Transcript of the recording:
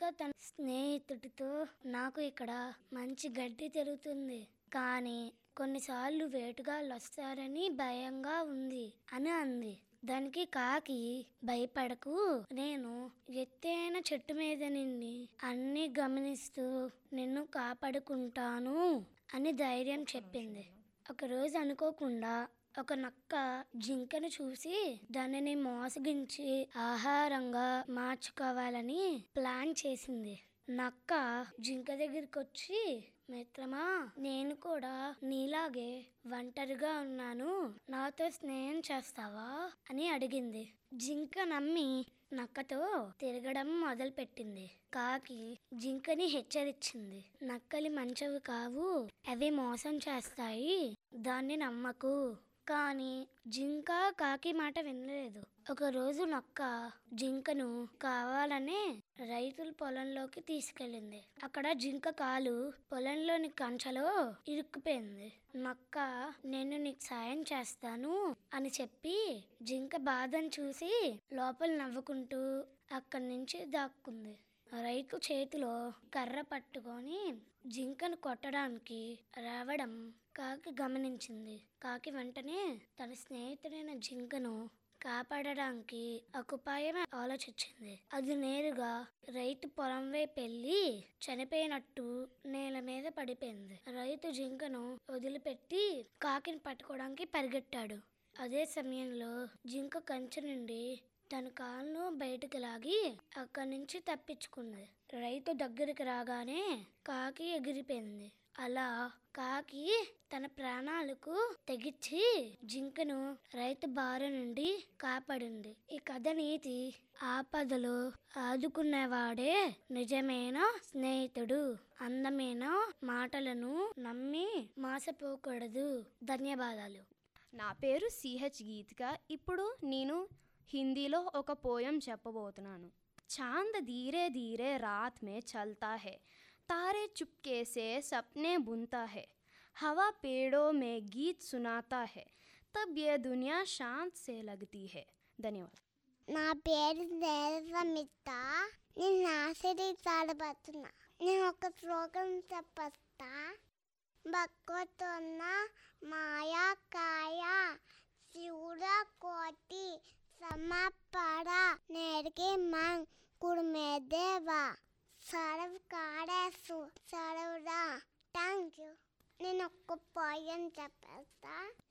జింక తన స్నేహితుడితో నాకు ఇక్కడ మంచి గడ్డి తిరుగుతుంది కానీ కొన్నిసార్లు వేటగాళ్ళు వస్తారని భయంగా ఉంది అని అంది దానికి కాకి భయపడకు నేను ఎత్తైన చెట్టు మీద నిన్ను అన్ని గమనిస్తూ నిన్ను కాపాడుకుంటాను అని ధైర్యం చెప్పింది ఒకరోజు అనుకోకుండా ఒక నక్క జింకను చూసి దానిని మోసగించి ఆహారంగా మార్చుకోవాలని ప్లాన్ చేసింది నక్క జింక దగ్గరికి వచ్చి మిత్రమా నేను కూడా నీలాగే ఒంటరిగా ఉన్నాను నాతో స్నేహం చేస్తావా అని అడిగింది జింక నమ్మి నక్కతో తిరగడం మొదలుపెట్టింది కాకి జింకని హెచ్చరించింది నక్కలి మంచవి కావు అవి మోసం చేస్తాయి దాన్ని నమ్మకు కానీ జింక కాకి మాట వినలేదు ఒక రోజు నక్క జింకను కావాలనే రైతుల పొలంలోకి తీసుకెళ్ళింది అక్కడ జింక కాలు పొలంలోని కంచలో ఇరుక్కుపోయింది నక్క నేను నీకు సాయం చేస్తాను అని చెప్పి జింక బాధను చూసి లోపల నవ్వుకుంటూ అక్కడి నుంచి దాక్కుంది రైతు చేతిలో కర్ర పట్టుకొని జింకను కొట్టడానికి రావడం కాకి గమనించింది కాకి వెంటనే తన స్నేహితుడైన జింకను కాపాడడానికి ఒక ఉపాయం ఆలోచించింది అది నేరుగా రైతు పొలం వైపు వెళ్ళి చనిపోయినట్టు నేల మీద పడిపోయింది రైతు జింకను వదిలిపెట్టి కాకిని పట్టుకోవడానికి పరిగెట్టాడు అదే సమయంలో జింక కంచె నుండి తన కాళ్ళను బయటకు లాగి అక్కడి నుంచి తప్పించుకుంది రైతు దగ్గరికి రాగానే కాకి ఎగిరిపోయింది అలా కాకి తన ప్రాణాలకు తెగించి జింకను రైతు బారి నుండి కాపాడింది ఈ కథ నీతి ఆపదలో ఆదుకునేవాడే నిజమైన స్నేహితుడు అందమైన మాటలను నమ్మి మాసపోకూడదు ధన్యవాదాలు నా పేరు సిహెచ్ గీతిక ఇప్పుడు నేను హిందీలో ఒక పోయం చెప్పబోతున్నాను చాంద్ ధీరే ధీరే రాత్ మే చల్తా హై తారే चुपके से सपने बुनता है हवा पेड़ों में गीत सुनाता है तब ये दुनिया शांत से लगती है धन्यवाद నా పేరు దేవమిత నేను నాసిరి తాడబడుతున్నా నేను ఒక శ్లోకం చెప్పస్తా బక్కుతున్న మాయా కాయ శివుడ కోటి సమపడ నేడికి మన్ కుడిమేదేవా సరవ్ కాడేసు సరవుడా థ్యాంక్ యూ నేను ఒక్క పోయం చెప్పేస్తా